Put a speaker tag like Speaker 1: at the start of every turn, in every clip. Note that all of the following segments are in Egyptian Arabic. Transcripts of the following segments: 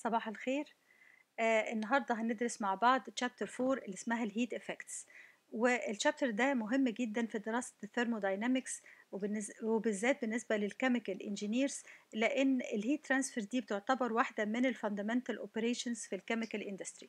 Speaker 1: صباح الخير آه النهارده هندرس مع بعض تشابتر 4 اللي اسمها الهيت افكتس والشابتر ده مهم جدا في دراسه الثيرموداينامكس وبالذات بالنسبه للكيميكال انجينيرز لان الهيت ترانسفير دي بتعتبر واحده من الفاندامنتال اوبريشنز في الكيميكال اندستري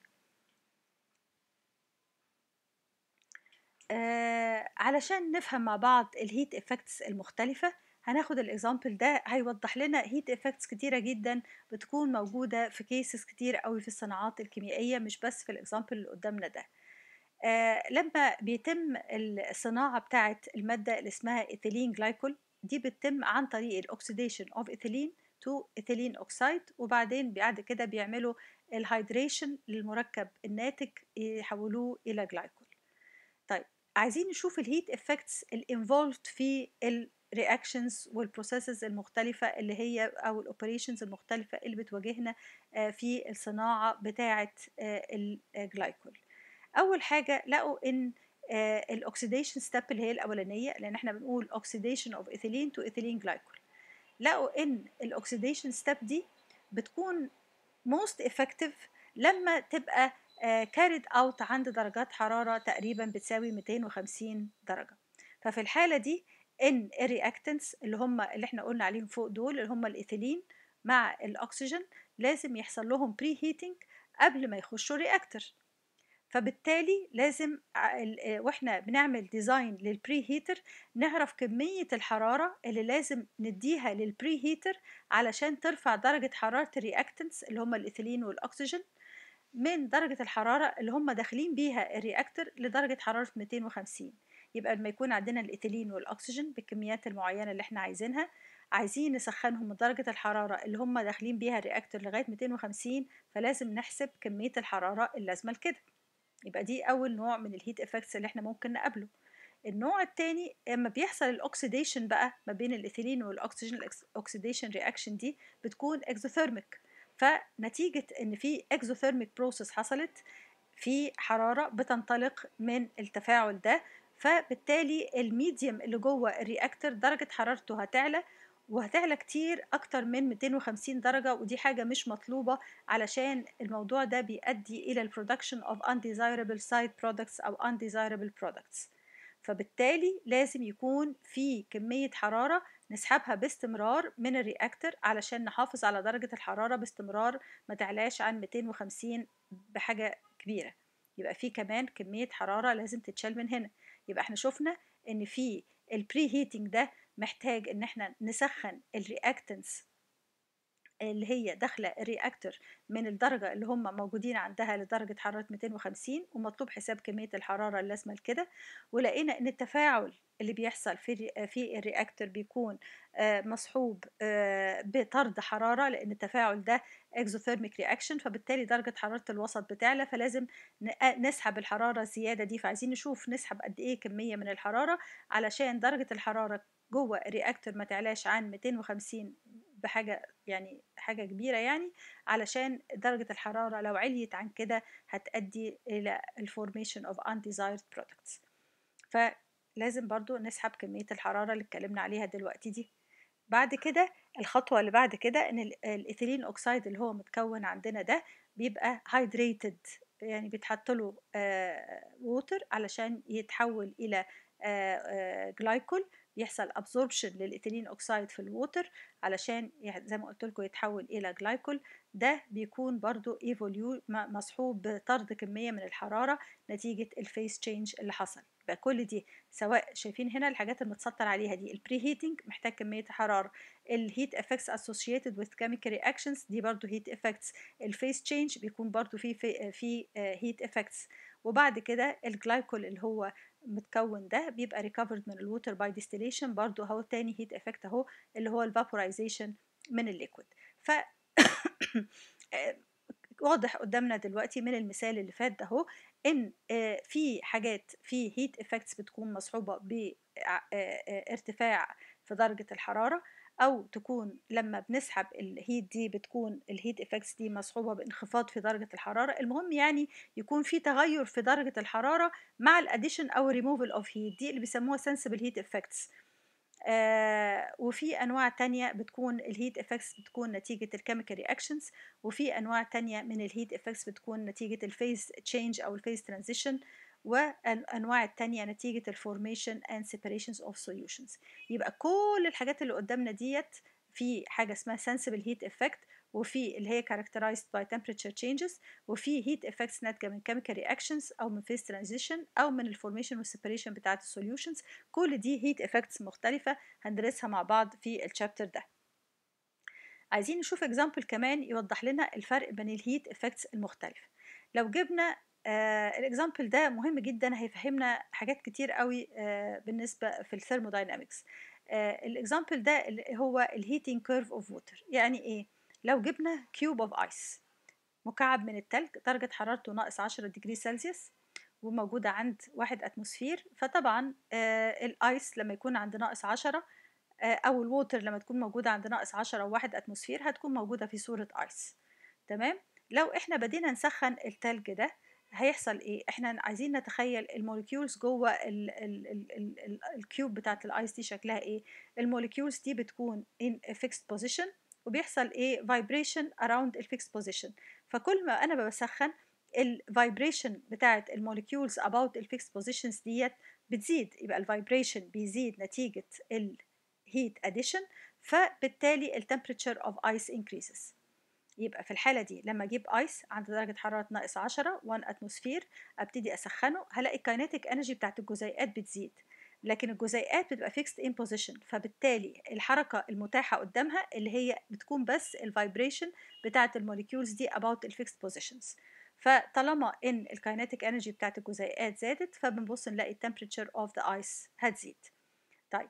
Speaker 1: آه علشان نفهم مع بعض الهيت افكتس المختلفه هناخد الاكزامبل ده هيوضح لنا هيت افكتس كتيره جدا بتكون موجوده في كيسز كتير قوي في الصناعات الكيميائيه مش بس في الاكزامبل اللي قدامنا ده آه لما بيتم الصناعه بتاعه الماده اللي اسمها ايثيلين جلايكول دي بتتم عن طريق الاكسيديشن اوف ايثيلين تو ايثيلين اوكسيد وبعدين بعد كده بيعملوا الهيدريشن للمركب الناتج يحولوه الى جلايكول طيب عايزين نشوف الهيت افكتس الانفولد في الرياكشنز والبروسيسز المختلفة اللي هي أو الأوبريشنز المختلفة اللي بتواجهنا في الصناعة بتاعة الجلايكول أول حاجة لقوا إن الأكسيديشن ستيب اللي هي الأولانية لأن احنا بنقول أكسيديشن أوف إيثيلين تو إيثيلين جلايكول لقوا إن الأكسيديشن ستيب دي بتكون most effective لما تبقى كارد اوت عند درجات حرارة تقريبا بتساوي 250 درجة ففي الحالة دي ان الرياكتنتس اللي هم اللي احنا قلنا عليهم فوق دول اللي هم الايثيلين مع الاكسجين لازم يحصل لهم بري هيتنج قبل ما يخشوا رياكتور فبالتالي لازم واحنا بنعمل ديزاين للبري هيتر نعرف كمية الحرارة اللي لازم نديها للبري هيتر علشان ترفع درجة حرارة الرياكتنتس اللي هم الايثيلين والاكسجين من درجة الحرارة اللي هم داخلين بيها الرياكتور لدرجة حرارة 250 يبقى لما يكون عندنا الإيثيلين والأكسجين بالكميات المعينة اللي احنا عايزينها عايزين نسخنهم من درجة الحرارة اللي هم داخلين بيها الرياكتور لغاية 250 فلازم نحسب كمية الحرارة اللازمة لكده يبقى دي أول نوع من الهيت افكتس اللي احنا ممكن نقابله النوع التاني اما بيحصل الاكسيديشن بقى ما بين الايثيلين والاكسجين الاكسيديشن رياكشن دي بتكون اكزوثيرميك فنتيجة ان في اكزوثيرميك بروسيس حصلت في حرارة بتنطلق من التفاعل ده فبالتالي الميديوم اللي جوه الرياكتور درجة حرارته هتعلى وهتعلى كتير أكتر من 250 درجة ودي حاجة مش مطلوبة علشان الموضوع ده بيؤدي إلى البرودكشن of undesirable side products أو undesirable products فبالتالي لازم يكون في كمية حرارة نسحبها باستمرار من الرياكتور علشان نحافظ على درجة الحرارة باستمرار ما تعلاش عن 250 بحاجة كبيرة يبقى في كمان كمية حرارة لازم تتشال من هنا يبقى احنا شفنا ان في البري هيتنج ده محتاج ان احنا نسخن الرياكتنس اللي هي داخله الرياكتور من الدرجه اللي هم موجودين عندها لدرجه حراره 250 ومطلوب حساب كميه الحراره اللازمه لكده ولقينا ان التفاعل اللي بيحصل في في الرياكتور بيكون مصحوب بطرد حراره لان التفاعل ده اكزوثيرميك رياكشن فبالتالي درجه حراره الوسط بتعلى فلازم نسحب الحراره الزياده دي فعايزين نشوف نسحب قد ايه كميه من الحراره علشان درجه الحراره جوه الرياكتور ما تعلاش عن 250 بحاجة يعني حاجة كبيرة يعني علشان درجة الحرارة لو عليت عن كده هتؤدي إلى الفورميشن of undesired products فلازم برضو نسحب كمية الحرارة اللي اتكلمنا عليها دلوقتي دي بعد كده الخطوة اللي بعد كده إن الإيثيلين أوكسيد اللي هو متكون عندنا ده بيبقى هايدريتد يعني بيتحط له ووتر علشان يتحول إلى جلايكول يحصل ابزوربشن للايثيلين اوكسيد في الووتر علشان زي ما قلت لكم يتحول الى جلايكول ده بيكون برضو ايفوليو مصحوب بطرد كميه من الحراره نتيجه الفيس تشينج اللي حصل يبقى كل دي سواء شايفين هنا الحاجات المتسطر عليها دي البري هيتنج محتاج كميه حراره الهيت افكتس اسوشيتد وذ كيميكال رياكشنز دي برضو هيت افكتس الفيس تشينج بيكون برضو في في, في هيت افكتس وبعد كده الجلايكول اللي هو متكون ده بيبقى ريكفرد من الووتر باي ديستيليشن برضو اهو تاني هيت افكت اهو اللي هو الفابورايزيشن من الليكويد ف واضح قدامنا دلوقتي من المثال اللي فات ده اهو ان في حاجات في هيت افكتس بتكون مصحوبه بارتفاع في درجه الحراره او تكون لما بنسحب الهيت دي بتكون الهيت افكتس دي مصحوبه بانخفاض في درجه الحراره المهم يعني يكون في تغير في درجه الحراره مع الاديشن او ريموفال اوف هيت دي اللي بيسموها سنسبل هيت افكتس آه وفي انواع تانية بتكون الهيت افكتس بتكون نتيجة الكيميكال رياكشنز وفي انواع تانية من الهيت افكتس بتكون نتيجة الفيز تشينج او الفيز ترانزيشن والانواع التانية نتيجة الفورميشن and separations of solutions يبقى كل الحاجات اللي قدامنا ديت في حاجة اسمها sensible heat effect وفي اللي هي characterized by temperature changes وفي heat effects ناتجة من chemical reactions أو من phase transition أو من الفورميشن والسيبريشن بتاعة السوليوشنز كل دي heat effects مختلفة هندرسها مع بعض في الشابتر ده عايزين نشوف example كمان يوضح لنا الفرق بين الهيت effects المختلفة لو جبنا آه الاكزامبل ده مهم جدا هيفهمنا حاجات كتير قوي آه بالنسبه في الثيرموداينامكس آه الاكزامبل ده هو الهيتنج كيرف اوف ووتر يعني ايه لو جبنا كيوب اوف ايس مكعب من التلج درجه حرارته ناقص 10 ديجري سلسيوس وموجوده عند واحد اتموسفير فطبعا آه الايس لما يكون عند ناقص 10 آه او الووتر لما تكون موجوده عند ناقص 10 او واحد اتموسفير هتكون موجوده في صوره ايس تمام لو احنا بدينا نسخن التلج ده هيحصل ايه احنا عايزين نتخيل الموليكيولز جوه ال ال ال ال ال الكيوب بتاعت الايس دي شكلها ايه الموليكيولز دي بتكون in a fixed position وبيحصل ايه vibration around الفيكس position فكل ما انا بسخن الفايبريشن بتاعت الموليكيولز about الفيكس positions ديت بتزيد يبقى الفايبريشن بيزيد نتيجة الهيت addition فبالتالي التمبريتشر of ice increases يبقى في الحالة دي لما أجيب أيس عند درجة حرارة ناقص 10 1 أتموسفير أبتدي أسخنه هلاقي الكاينيتيك انرجي بتاعت الجزيئات بتزيد لكن الجزيئات بتبقى فيكست ان بوزيشن فبالتالي الحركة المتاحة قدامها اللي هي بتكون بس الفايبريشن بتاعت الموليكيولز دي about الفيكست بوزيشنز فطالما ان الكاينيتيك انرجي بتاعت الجزيئات زادت فبنبص نلاقي التمبريتشر اوف ذا ايس هتزيد طيب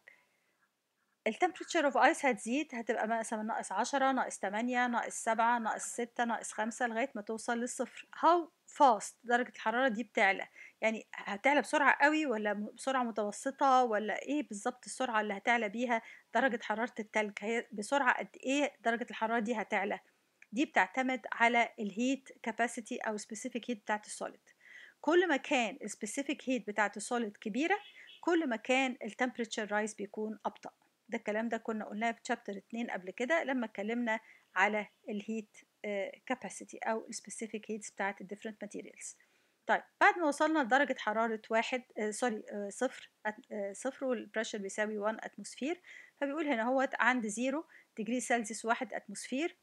Speaker 1: التمبريتشر اوف ايس هتزيد هتبقى مثلا ناقص 10 ناقص 8 ناقص 7 ناقص 6 ناقص 5 لغايه ما توصل للصفر هاو فاست درجه الحراره دي بتعلى يعني هتعلى بسرعه قوي ولا بسرعه متوسطه ولا ايه بالظبط السرعه اللي هتعلى بيها درجه حراره التلج هي بسرعه قد ايه درجه الحراره دي هتعلى دي بتعتمد على الهيت كاباسيتي او سبيسيفيك هيت بتاعت السوليد كل ما كان السبيسيفيك هيت بتاعت السوليد كبيره كل ما كان التمبريتشر رايز بيكون ابطأ ده الكلام ده كنا قلناه في شابتر 2 قبل كده لما اتكلمنا على الهيت كاباسيتي او السبيسيفيك هيتس بتاعت الديفرنت ماتيريالز طيب بعد ما وصلنا لدرجة حرارة واحد آه سوري آه صفر آه صفر والبريشر بيساوي 1 اتموسفير فبيقول هنا هو عند زيرو ديجري سلسيوس واحد اتموسفير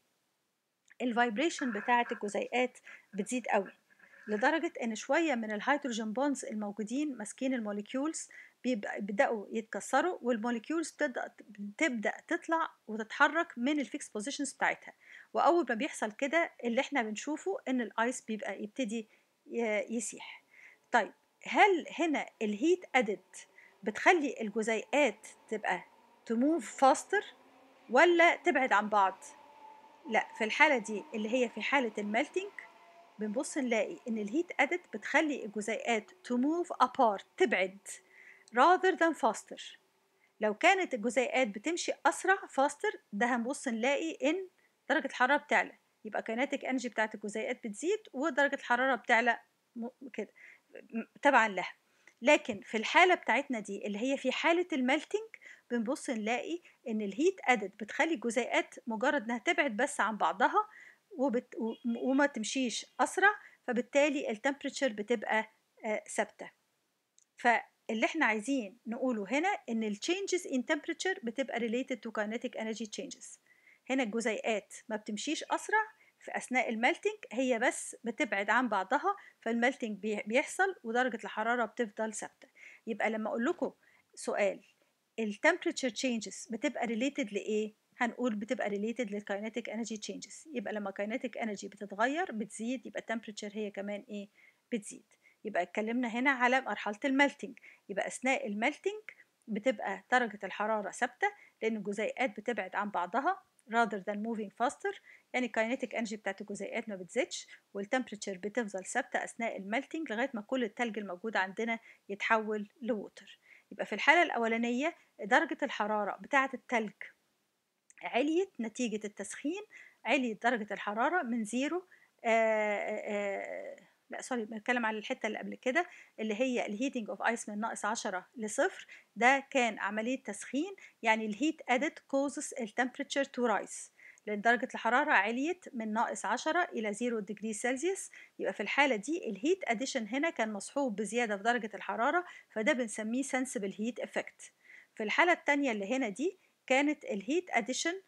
Speaker 1: الفايبريشن بتاعة الجزيئات بتزيد قوي لدرجة ان شوية من الهيدروجين بونز الموجودين ماسكين الموليكيولز بيبداوا يتكسروا والموليكيولز بتبدا تبدا تطلع وتتحرك من الفيكس بوزيشنز بتاعتها واول ما بيحصل كده اللي احنا بنشوفه ان الايس بيبقى يبتدي يسيح طيب هل هنا الهيت ادد بتخلي الجزيئات تبقى تموف فاستر ولا تبعد عن بعض لا في الحاله دي اللي هي في حاله الميلتينج بنبص نلاقي ان الهيت ادد بتخلي الجزيئات to move apart تبعد rather than faster لو كانت الجزيئات بتمشي اسرع faster ده هنبص نلاقي ان درجه الحراره بتعلى يبقى كيناتيك انرجي بتاعت الجزيئات بتزيد ودرجه الحراره بتعلى كده تبعا لها لكن في الحاله بتاعتنا دي اللي هي في حاله الميلتينج بنبص نلاقي ان الهيت ادد بتخلي الجزيئات مجرد انها تبعد بس عن بعضها وبت... وما تمشيش اسرع فبالتالي التمبريتشر بتبقى ثابته فاللي احنا عايزين نقوله هنا ان التشينجز ان تمبريتشر بتبقى related to kinetic energy changes هنا الجزيئات ما بتمشيش اسرع في اثناء الميلتينج هي بس بتبعد عن بعضها فالميلتينج بيحصل ودرجه الحراره بتفضل ثابته يبقى لما اقول لكم سؤال التمبريتشر تشينجز بتبقى related لايه هنقول بتبقى related للكاينيتيك انرجي تشينجز يبقى لما كاينيتيك انرجي بتتغير بتزيد يبقى التمبريتشر هي كمان ايه بتزيد يبقى اتكلمنا هنا على مرحله الميلتينج يبقى اثناء الميلتينج بتبقى درجه الحراره ثابته لان الجزيئات بتبعد عن بعضها rather than moving faster يعني الكاينيتيك انرجي بتاعت الجزيئات ما بتزيدش والتمبريتشر بتفضل ثابته اثناء الميلتينج لغايه ما كل التلج الموجود عندنا يتحول لووتر يبقى في الحاله الاولانيه درجه الحراره بتاعه التلج عليت نتيجة التسخين عليت درجة الحرارة من زيرو لا سوري بنتكلم على الحته اللي قبل كده اللي هي الهيتنج اوف ايس من ناقص 10 لصفر ده كان عمليه تسخين يعني الهيت ادد كوزز التمبريتشر تو رايز لان درجه الحراره عليت من ناقص 10 الى 0 ديجري سلسيوس يبقى في الحاله دي الهيت اديشن هنا كان مصحوب بزياده في درجه الحراره فده بنسميه سنسبل هيت افكت في الحاله الثانيه اللي هنا دي كانت الهيت اديشن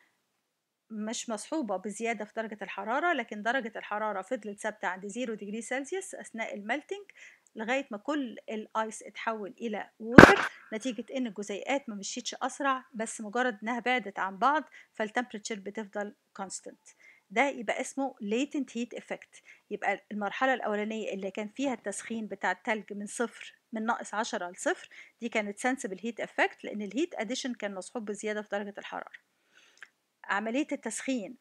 Speaker 1: مش مصحوبة بزيادة في درجة الحرارة لكن درجة الحرارة فضلت ثابتة عند 0 ديجري سلسيوس أثناء الملتنج لغاية ما كل الآيس اتحول إلى ووتر نتيجة إن الجزيئات ما مشيتش أسرع بس مجرد إنها بعدت عن بعض فالتمبريتشر بتفضل كونستنت ده يبقى اسمه latent heat effect يبقى المرحلة الأولانية اللي كان فيها التسخين بتاع التلج من صفر من ناقص 10 لصفر دي كانت sensible heat effect لأن الهيت addition كان مصحوب بزيادة في درجة الحرارة عملية التسخين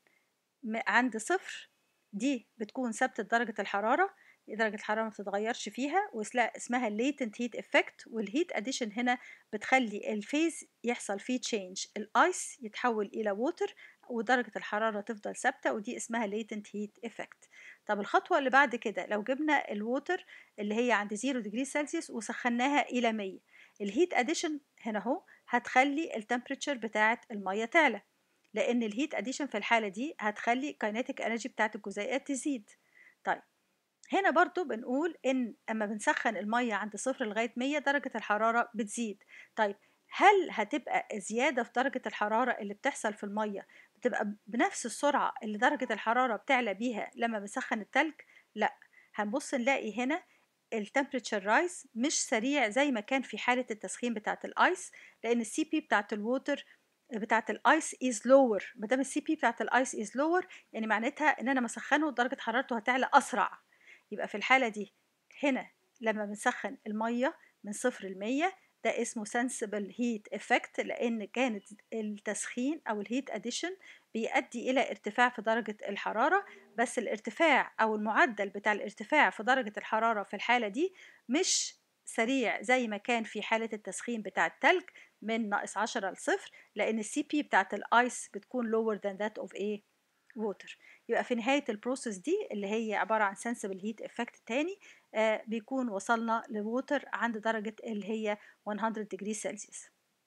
Speaker 1: عند صفر دي بتكون ثابتة درجة الحرارة درجة الحرارة ما بتتغيرش فيها واسمها latent heat effect والهيت addition هنا بتخلي الفيز يحصل فيه change الايس يتحول إلى ووتر ودرجة الحرارة تفضل ثابتة ودي اسمها latent heat effect طب الخطوة اللي بعد كده لو جبنا الووتر اللي هي عند 0 ديجري سلسيوس وسخناها إلى 100 الهيت addition هنا اهو هتخلي التمبريتشر بتاعة المية تعلى لان الهيت اديشن في الحاله دي هتخلي الكاينيتيك انرجي بتاعت الجزيئات تزيد طيب هنا برضو بنقول ان اما بنسخن الميه عند صفر لغايه 100 درجه الحراره بتزيد طيب هل هتبقى زياده في درجه الحراره اللي بتحصل في الميه بتبقى بنفس السرعه اللي درجه الحراره بتعلى بيها لما بنسخن التلج لا هنبص نلاقي هنا التمبريتشر رايز مش سريع زي ما كان في حاله التسخين بتاعه الايس لان السي بي بتاعه الووتر بتاعه الايس از لور ما دام السي بي بتاعه الايس از لور يعني معناتها ان انا مسخنه درجه حرارته هتعلى اسرع يبقى في الحاله دي هنا لما بنسخن الميه من صفر ل 100 ده اسمه sensible heat effect لان كانت التسخين او الهيت اديشن بيؤدي الى ارتفاع في درجه الحراره بس الارتفاع او المعدل بتاع الارتفاع في درجه الحراره في الحاله دي مش سريع زي ما كان في حالة التسخين بتاع التلج من ناقص 10 لصفر لأن السي بي بتاعت الآيس بتكون lower than that of a water يبقى في نهاية البروسيس دي اللي هي عبارة عن sensible heat effect تاني آه بيكون وصلنا للووتر عند درجة اللي هي 100 degree سلسيوس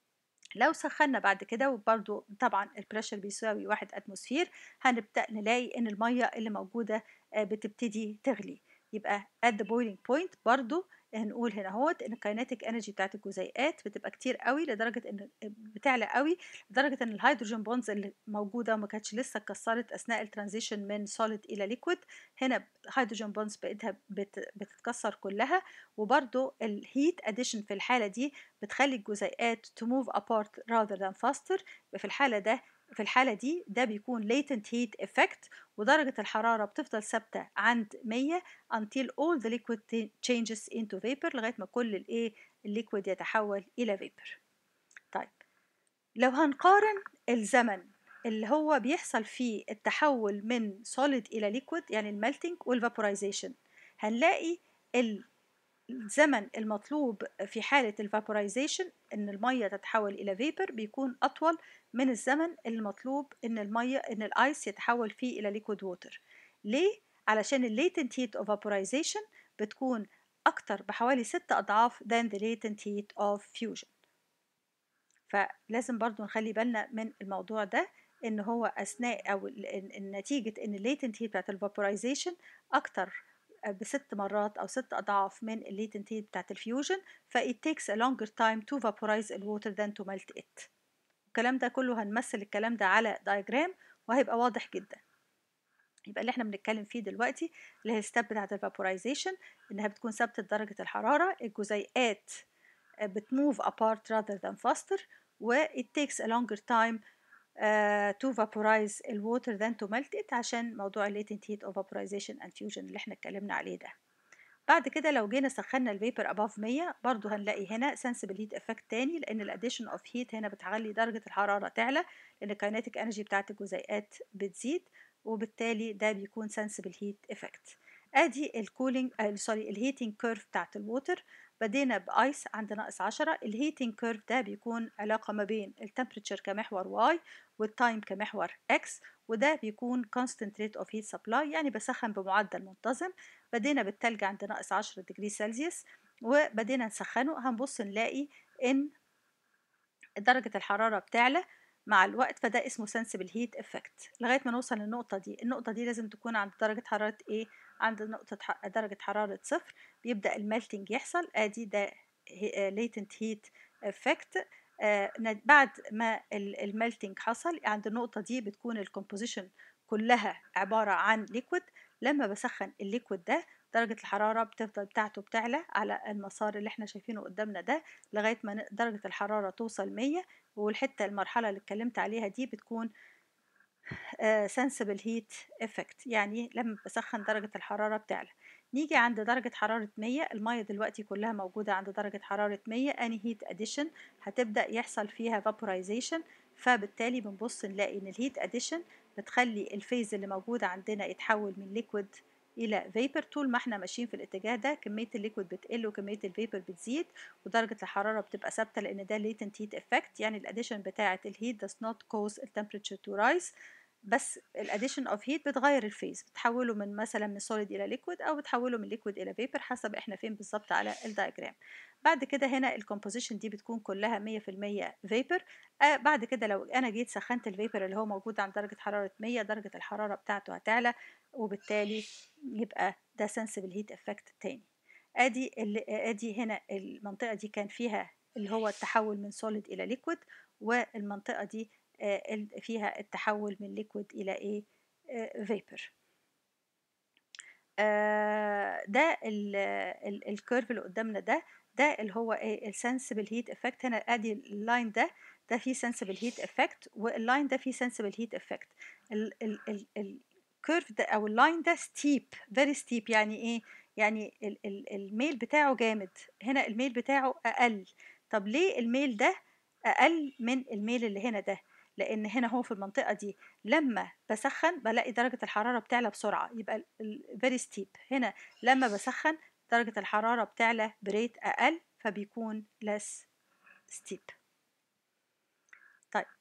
Speaker 1: لو سخنا بعد كده وبرده طبعا البريشر بيساوي واحد اتموسفير هنبدأ نلاقي ان المية اللي موجودة آه بتبتدي تغلي يبقى at the boiling point برضو هنقول هنا اهوت ان الكايناتيك انرجي بتاعت الجزيئات بتبقى كتير قوي لدرجه ان بتعلى قوي لدرجه ان الهيدروجين بونز اللي موجوده ما كانتش لسه اتكسرت اثناء الترانزيشن من سوليد الى ليكويد هنا الهيدروجين بونز بقتها بتتكسر كلها وبرده الهيت اديشن في الحاله دي بتخلي الجزيئات to move apart rather than faster في الحاله ده في الحالة دي ده بيكون latent heat effect ودرجة الحرارة بتفضل ثابتة عند 100 until all the liquid changes into vapor لغاية ما كل الايه الليكويد يتحول إلى vapor طيب لو هنقارن الزمن اللي هو بيحصل فيه التحول من solid إلى liquid يعني الملتنج والvaporization هنلاقي الزمن المطلوب في حالة الفابورايزيشن إن المية تتحول إلى فيبر بيكون أطول من الزمن المطلوب إن المية إن الآيس يتحول فيه إلى ليكويد ووتر ليه؟ علشان الليتنت هيت اوف vaporization بتكون أكتر بحوالي ست أضعاف than the latent heat of fusion فلازم برضو نخلي بالنا من الموضوع ده إن هو أثناء أو نتيجة إن الليتنت هيت بتاعت الفابورايزيشن أكتر بست مرات أو ست أضعاف من الليتنت هيت بتاعت الفيوجن ف it takes a longer time to vaporize the water than to melt it الكلام ده كله هنمثل الكلام ده على دايجرام وهيبقى واضح جدا يبقى اللي احنا بنتكلم فيه دلوقتي اللي هي الستep بتاعت الفابورايزيشن انها بتكون ثابته درجه الحراره الجزيئات بتموف apart rather than faster و it takes a longer time uh, to vaporize الووتر than to melt it عشان موضوع latent heat of vaporization and fusion اللي احنا اتكلمنا عليه ده بعد كده لو جينا سخنا الفيبر above 100 برضو هنلاقي هنا sensible heat effect تاني لان الاديشن of heat هنا بتخلي درجة الحرارة تعلى لان الكايناتيك انرجي بتاعت الجزيئات بتزيد وبالتالي ده بيكون sensible heat effect ادي الكولينج سوري الهيتنج كيرف بتاعت الووتر بدينا بايس عند ناقص 10 الهيتنج كيرف ده بيكون علاقه ما بين التمبريتشر كمحور واي والتايم كمحور اكس وده بيكون constant rate of heat supply يعني بسخن بمعدل منتظم بدينا بالتلج عند ناقص 10 دجري سلسيوس وبدينا نسخنه هنبص نلاقي ان درجة الحرارة بتعلى مع الوقت فده اسمه sensible heat effect لغاية ما نوصل للنقطة دي النقطة دي لازم تكون عند درجة حرارة ايه عند نقطة درجة حرارة صفر بيبدأ الميلتنج يحصل ادي ده latent heat effect آه بعد ما الميلتنج حصل عند النقطة دي بتكون الكومبوزيشن كلها عبارة عن ليكويد لما بسخن الليكويد ده درجة الحرارة بتفضل بتاعته بتعلى على المسار اللي احنا شايفينه قدامنا ده لغاية ما درجة الحرارة توصل 100 والحتة المرحلة اللي اتكلمت عليها دي بتكون uh, sensible heat effect يعني لما بسخن درجة الحرارة بتعلى نيجي عند درجة حرارة 100 المية دلوقتي كلها موجودة عند درجة حرارة 100 أني هيت أديشن هتبدأ يحصل فيها vaporization فبالتالي بنبص نلاقي إن الهيت أديشن بتخلي الفيز اللي موجودة عندنا يتحول من ليكويد الى فيبر طول ما احنا ماشيين في الاتجاه ده كميه الليكويد بتقل وكميه الفيبر بتزيد ودرجه الحراره بتبقى ثابته لان ده latent heat effect يعني الاديشن بتاعه الهيت does not cause the temperature to rise بس الاديشن اوف هيت بتغير الفيز بتحوله من مثلا من سوليد الى ليكويد او بتحوله من ليكويد الى فيبر حسب احنا فين بالظبط على الدايجرام بعد كده هنا الكومبوزيشن دي بتكون كلها 100% فيبر آه بعد كده لو انا جيت سخنت الفيبر اللي هو موجود عند درجه حراره 100 درجه الحراره بتاعته هتعلى وبالتالي يبقى ده سنسبل هيت افكت التاني ادي ادي هنا المنطقه دي كان فيها اللي هو التحول من سوليد الى ليكويد والمنطقه دي فيها التحول من ليكويد الى ايه فيبر ده الكيرف اللي قدامنا ده ده اللي هو ايه السنسبل هيت افكت هنا ادي اللاين ده ده فيه سنسبل هيت افكت واللاين ده فيه سنسبل هيت افكت الكيرف ده او اللاين ده ستيب فيري ستيب يعني ايه يعني ال ال الميل بتاعه جامد هنا الميل بتاعه اقل طب ليه الميل ده اقل من الميل اللي هنا ده لان هنا هو في المنطقه دي لما بسخن بلاقي درجه الحراره بتعلى بسرعه يبقى فيري ستيب هنا لما بسخن درجه الحراره بتعلى بريت اقل فبيكون less ستيب طيب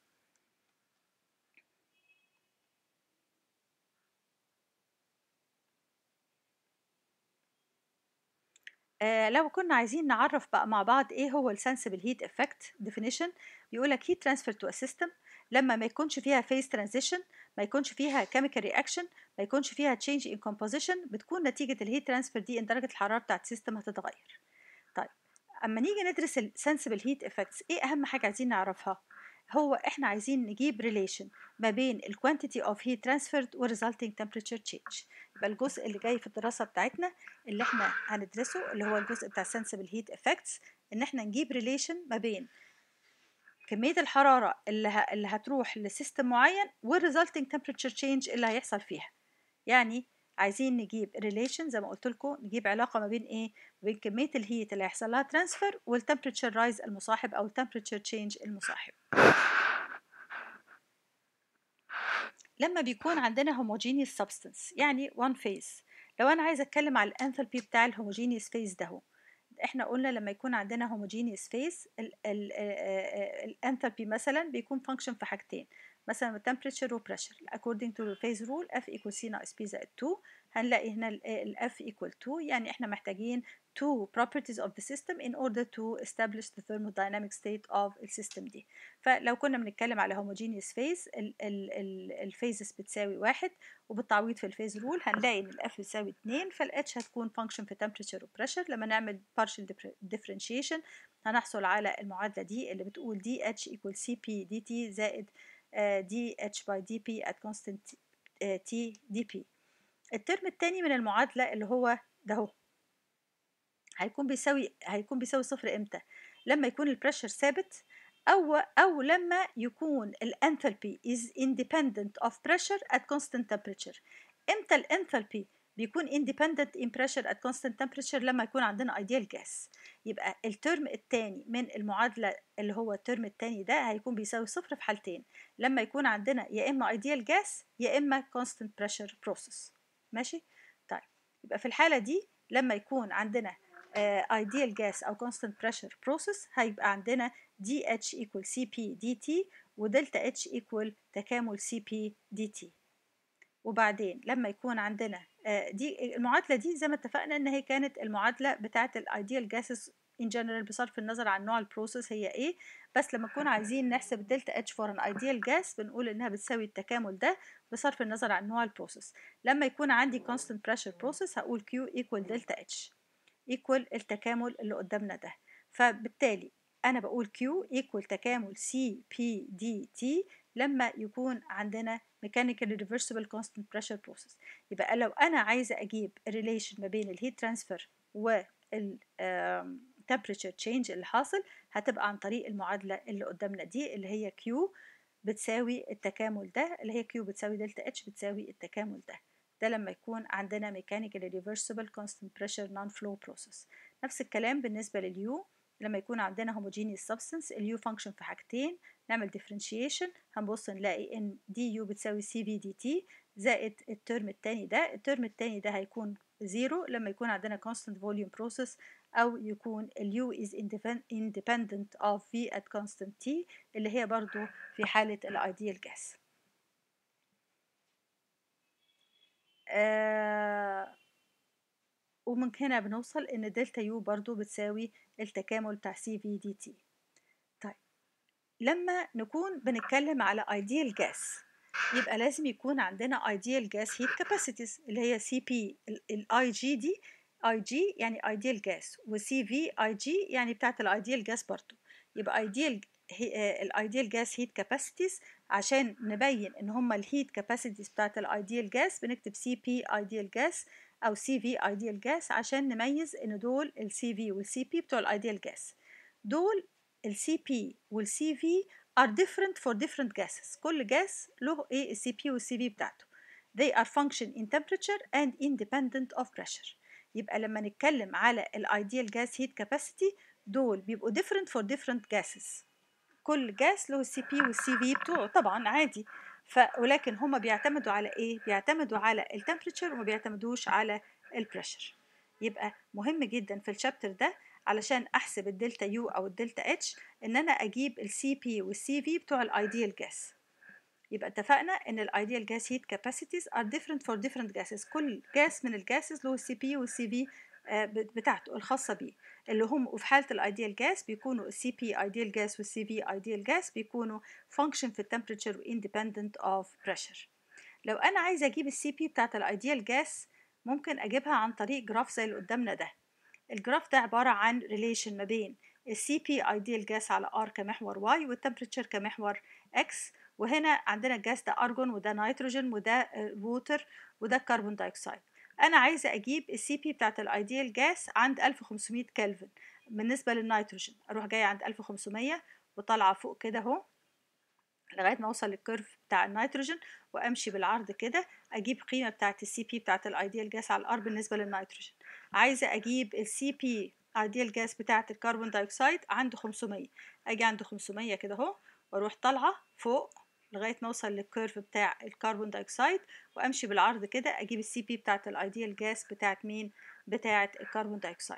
Speaker 1: آه لو كنا عايزين نعرف بقى مع بعض ايه هو السنسبل هيت افكت ديفينيشن بيقول لك هيت ترانسفير تو ا سيستم لما ما يكونش فيها phase transition ما يكونش فيها chemical reaction ما يكونش فيها change in composition بتكون نتيجة الهيت ترانسفير دي ان درجة الحرارة بتاعت السيستم هتتغير طيب اما نيجي ندرس ال sensible heat effects ايه اهم حاجة عايزين نعرفها هو احنا عايزين نجيب relation ما بين ال quantity of heat transferred و resulting temperature change يبقى الجزء اللي جاي في الدراسة بتاعتنا اللي احنا هندرسه اللي هو الجزء بتاع sensible heat effects ان احنا نجيب relation ما بين كمية الحرارة اللي, ه... اللي هتروح لسيستم معين والريزلتنج temperature change اللي هيحصل فيها يعني عايزين نجيب relation زي ما قلت لكم نجيب علاقة ما بين ايه ما بين كمية الهيت اللي هيحصل لها ترانسفير والتمبريتشر رايز المصاحب او التمبريتشر تشينج المصاحب لما بيكون عندنا homogeneous substance يعني one phase لو انا عايزه اتكلم على الانثالبي بتاع الهوموجينيوس فيز ده هو احنا قلنا لما يكون عندنا homogeneous phase الانثالبي مثلا بيكون function في حاجتين مثلا temperature و pressure according to the phase rule F equals C ناقص P زائد 2 هنلاقي هنا ال F equal 2 يعني احنا محتاجين two properties of the system in order to establish the thermodynamic state of السيستم دي فلو كنا بنتكلم على homogeneous phase الفيزز بتساوي واحد وبالتعويض في الفيز رول هنلاقي ان الاف بتساوي 2 فالاتش هتكون function في temperature و pressure لما نعمل partial differentiation هنحصل على المعادلة دي اللي بتقول دي اتش equal cp dt زائد دي اتش باي دي بي at constant t dp الترم الثاني من المعادلة اللي هو ده هو هيكون بيساوي هيكون بيساوي صفر امتى لما يكون البريشر ثابت او او لما يكون الانثالبي is independent of pressure at constant temperature امتى الانثالبي بيكون independent in pressure at constant temperature لما يكون عندنا ideal gas يبقى الترم الثاني من المعادلة اللي هو الترم الثاني ده هيكون بيساوي صفر في حالتين لما يكون عندنا يا إما ideal gas يا إما constant pressure process ماشي طيب يبقى في الحالة دي لما يكون عندنا ideal gas أو constant pressure process هيبقى عندنا DH equal CP dt ودلتا H equal تكامل CP dt وبعدين لما يكون عندنا دي المعادلة دي زي ما اتفقنا إن هي كانت المعادلة بتاعة الايديال جاسز in general بصرف النظر عن نوع البروسيس هي ايه بس لما نكون عايزين نحسب الدلتا اتش فور ان ايديال جاس بنقول انها بتساوي التكامل ده بصرف النظر عن نوع البروسيس لما يكون عندي constant pressure process هقول Q equal دلتا اتش equal التكامل اللي قدامنا ده فبالتالي انا بقول Q equal تكامل C P D T لما يكون عندنا mechanical reversible constant pressure process يبقى لو انا عايزه اجيب الريليشن ما بين الهيت ترانسفير وال temperature change اللي حاصل هتبقى عن طريق المعادلة اللي قدامنا دي اللي هي Q بتساوي التكامل ده اللي هي Q بتساوي دلتا H بتساوي التكامل ده ده لما يكون عندنا mechanical reversible constant pressure non-flow process نفس الكلام بالنسبة لليو لما يكون عندنا homogeneous substance اليو function في حاجتين نعمل differentiation هنبص نلاقي ان دي يو بتساوي سي في دي تي زائد الترم التاني ده الترم التاني ده هيكون زيرو لما يكون عندنا constant volume process أو يكون ال U is independent of V at constant T اللي هي برضو في حالة ال ideal gas آه ومن هنا بنوصل إن دلتا يو برضو بتساوي التكامل بتاع سي في دي تي طيب لما نكون بنتكلم على ideal gas يبقى لازم يكون عندنا ideal gas heat capacities اللي هي سي بي الاي جي دي اي جي يعني ideal gas وسي في اي جي يعني بتاعت الايديال جاس برضو يبقى ideal الايديال جاس هيت كاباسيتيز عشان نبين ان هما الهيت كاباسيتيز بتاعت الايديال جاس بنكتب سي بي ايديال جاس او سي في ايديال جاس عشان نميز ان دول السي في والسي بي بتوع الايديال جاس دول السي بي والسي في are different for different gases كل جاس له ايه السي بي والسي في بتاعته they are function in temperature and independent of pressure يبقى لما نتكلم على الايديال جاس هيت كاباسيتي دول بيبقوا different for different gases كل جاس له السي بي والسي في بتوعه طبعا عادي ف ولكن هما بيعتمدوا على ايه بيعتمدوا على التمبريتشر وما بيعتمدوش على البريشر يبقى مهم جدا في الشابتر ده علشان احسب الدلتا يو او الدلتا اتش ان انا اجيب السي بي والسي في بتوع الايديال جاس يبقى اتفقنا ان الايديال جاس هيت كاباسيتيز ار different for different gases كل جاس من الجاسز له السي بي والسي في بتاعته الخاصه بيه اللي هم وفي حاله الايديال جاس بيكونوا السي بي ايديال جاس والسي في ايديال جاس بيكونوا function في التمبريتشر independent of pressure لو انا عايزه اجيب السي بي بتاعت الايديال جاس ممكن اجيبها عن طريق جراف زي اللي قدامنا ده الجراف ده عباره عن ريليشن ما بين السي بي ايديال جاس على ار كمحور واي والتمبريتشر كمحور اكس وهنا عندنا الجاس ده ارجون وده نيتروجين وده ووتر وده كربون دايوكسيد انا عايزه اجيب السي بي بتاعت الايديال جاس عند 1500 كلفن بالنسبه للنيتروجين اروح جايه عند 1500 وطالعه فوق كده اهو لغايه ما اوصل للكيرف بتاع النيتروجين وامشي بالعرض كده اجيب قيمه بتاعت السي بي بتاعت الايديال جاس على الار بالنسبه للنيتروجين عايزه اجيب السي بي ايديال جاس بتاعت الكربون دايوكسيد عند 500 اجي عند 500 كده اهو واروح طالعه فوق لغايه ما اوصل للكيرف بتاع الكربون دايوكسيد وامشي بالعرض كده اجيب السي بي بتاعت الايديال جاس بتاعت مين بتاعت الكربون دايوكسيد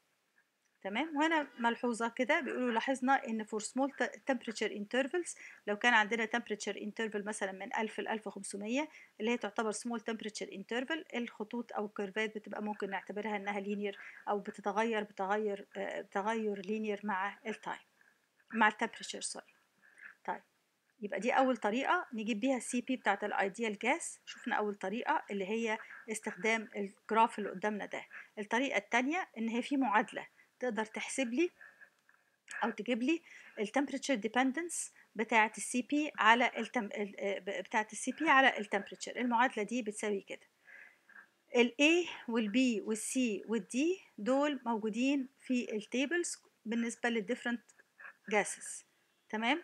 Speaker 1: تمام وهنا ملحوظه كده بيقولوا لاحظنا ان for small temperature intervals لو كان عندنا temperature interval مثلا من 1000 ل 1500 اللي هي تعتبر small temperature interval الخطوط او الكيرفات بتبقى ممكن نعتبرها انها linear او بتتغير بتغير بتغير linear مع التايم مع التمبريتشر سوري طيب يبقى دي اول طريقه نجيب بيها السي بي بتاعت الايديال جاس شفنا اول طريقه اللي هي استخدام الجراف اللي قدامنا ده الطريقه الثانيه ان هي في معادله تقدر تحسب لي او تجيب لي التمبريتشر ديبندنس بتاعه السي بي على التم... بتاعه السي بي على التمبريتشر المعادله دي بتساوي كده ال A وال B وال C وال D دول موجودين في التيبلز بالنسبه للديفرنت جاسز تمام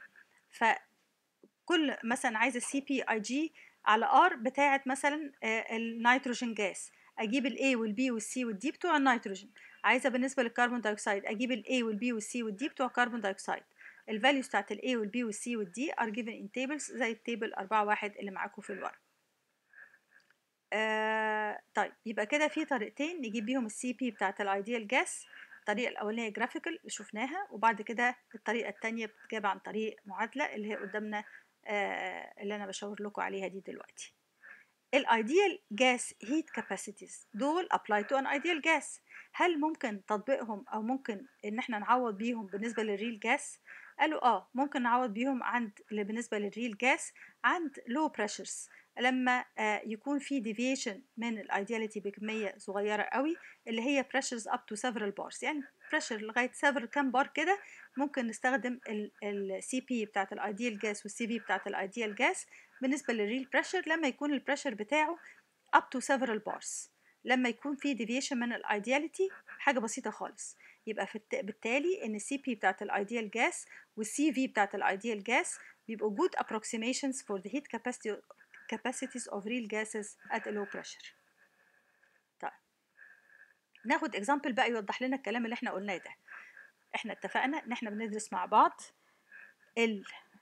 Speaker 1: فكل مثلا عايزه السي بي اي جي على ار بتاعه مثلا النيتروجين جاس اجيب الاي والبي والسي والدي بتوع النيتروجين عايزه بالنسبه للكربون دايوكسيد اجيب الاي والبي والسي والدي بتوع الكربون دايوكسيد الفاليوز بتاعت الاي والبي والسي والدي ار given in tables زي التيبل 4 1 اللي معاكم في الورق آه طيب يبقى كده في طريقتين نجيب بيهم السي بي بتاعت الايديال جاس الطريقة الأولانية جرافيكال اللي شفناها وبعد كده الطريقة التانية بتتجاب عن طريق معادلة اللي هي قدامنا آه اللي أنا بشاور لكم عليها دي دلوقتي الايديال جاس هيت كاباسيتيز دول apply to an ideal gas هل ممكن تطبيقهم او ممكن ان احنا نعوض بيهم بالنسبه للريل جاس قالوا اه ممكن نعوض بيهم عند اللي بالنسبه للريل جاس عند low pressures لما آه يكون في deviation من الايدياليتي بكميه صغيره قوي اللي هي pressures up to several bars يعني pressure لغايه several كام بار كده ممكن نستخدم السي بي بتاعت الايديال جاس والسي في بتاعت الايديال جاس بالنسبه للريل بريشر لما يكون البريشر بتاعه up to several bars لما يكون في deviation من الايدياليتي حاجه بسيطه خالص يبقى في الت... بالتالي ان السي بي بتاعت الايديال جاس والسي في بتاعت الايديال جاس بيبقوا good approximations for the heat capacity capacities of real gases at a low pressure طيب ناخد example بقى يوضح لنا الكلام اللي احنا قلناه ده احنا اتفقنا ان احنا بندرس مع بعض ال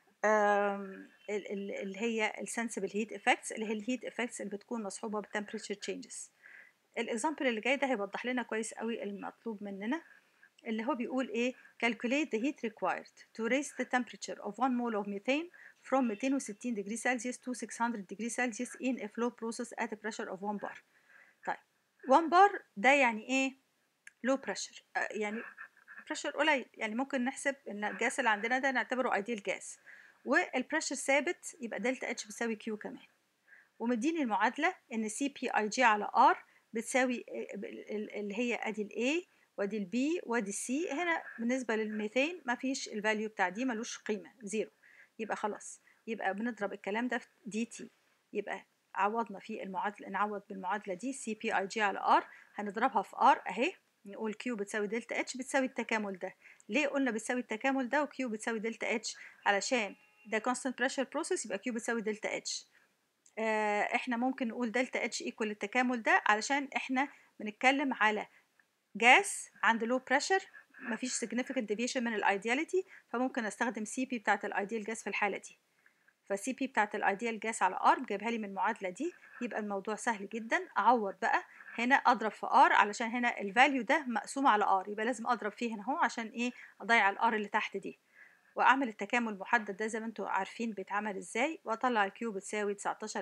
Speaker 1: اللي هي السنسبل هيت افكتس اللي هي الهيت افكتس اللي بتكون مصحوبه بالتمبريتشر تشينجز الاكزامبل اللي جاي ده هيوضح لنا كويس قوي المطلوب مننا اللي هو بيقول ايه calculate the heat required to raise the temperature of 1 mole of methane from 260 degrees Celsius to 600 degrees Celsius in a flow process at a pressure of 1 bar طيب 1 bar ده يعني ايه low pressure آه يعني بريشر قليل يعني ممكن نحسب ان الجاس اللي عندنا ده نعتبره ايديال جاس والبريشر ثابت يبقى دلتا اتش بتساوي كيو كمان ومديني المعادله ان سي بي اي جي على ار بتساوي اللي هي ادي الاي وادي البي وادي السي هنا بالنسبه للميثين ما فيش الفاليو بتاع دي ملوش قيمه زيرو يبقى خلاص يبقى بنضرب الكلام ده في دي تي يبقى عوضنا في المعادله نعوض بالمعادله دي سي بي اي جي على ار هنضربها في ار اهي نقول كيو بتساوي دلتا اتش بتساوي التكامل ده ليه قلنا بتساوي التكامل ده وكيو بتساوي دلتا اتش علشان ده constant pressure process يبقى كيو بتساوي دلتا اتش آه احنا ممكن نقول دلتا اتش ايكوال التكامل ده علشان احنا بنتكلم على جاس عند لو بريشر مفيش significant deviation من الايدياليتي فممكن استخدم سي بي بتاعت الايديال جاس في الحاله دي فسي بي بتاعت الايديال جاس على ار جايبها لي من المعادله دي يبقى الموضوع سهل جدا اعوض بقى هنا اضرب في ار علشان هنا الفاليو ده مقسوم على ار يبقى لازم اضرب فيه هنا اهو عشان ايه اضيع الار اللي تحت دي واعمل التكامل المحدد ده زي ما انتم عارفين بيتعمل ازاي واطلع الكيو بتساوي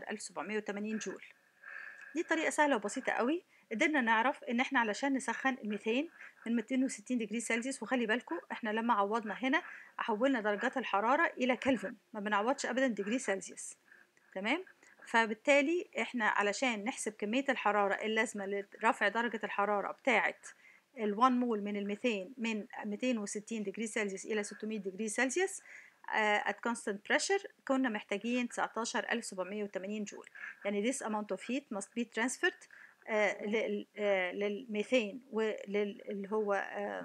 Speaker 1: 19780 جول دي طريقه سهله وبسيطه قوي قدرنا نعرف ان احنا علشان نسخن الميثين من 260 دجري سلسيوس وخلي بالكم احنا لما عوضنا هنا حولنا درجات الحراره الى كلفن ما بنعوضش ابدا دجري سلسيوس تمام فبالتالي احنا علشان نحسب كميه الحراره اللازمه لرفع درجه الحراره بتاعه ال 1 مول من الميثين من 260 دجري سلسيوس إلى 600 دجري سلسيوس uh, at constant pressure كنا محتاجين 19780 جول يعني this amount of heat must be transferred uh, لل, uh, للميثين واللي هو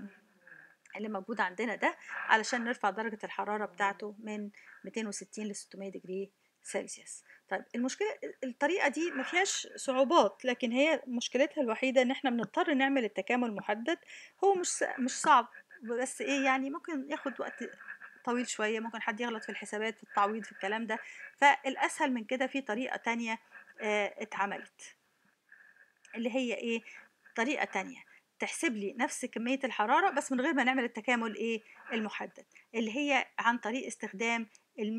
Speaker 1: uh, اللي موجود عندنا ده علشان نرفع درجة الحرارة بتاعته من 260 ل 600 دجري سلسيوس طيب المشكله الطريقه دي ما فيهاش صعوبات لكن هي مشكلتها الوحيده ان احنا بنضطر نعمل التكامل محدد هو مش مش صعب بس ايه يعني ممكن ياخد وقت طويل شويه ممكن حد يغلط في الحسابات في التعويض في الكلام ده فالاسهل من كده في طريقه تانية اه اتعملت اللي هي ايه طريقه تانية تحسب لي نفس كميه الحراره بس من غير ما نعمل التكامل ايه المحدد اللي هي عن طريق استخدام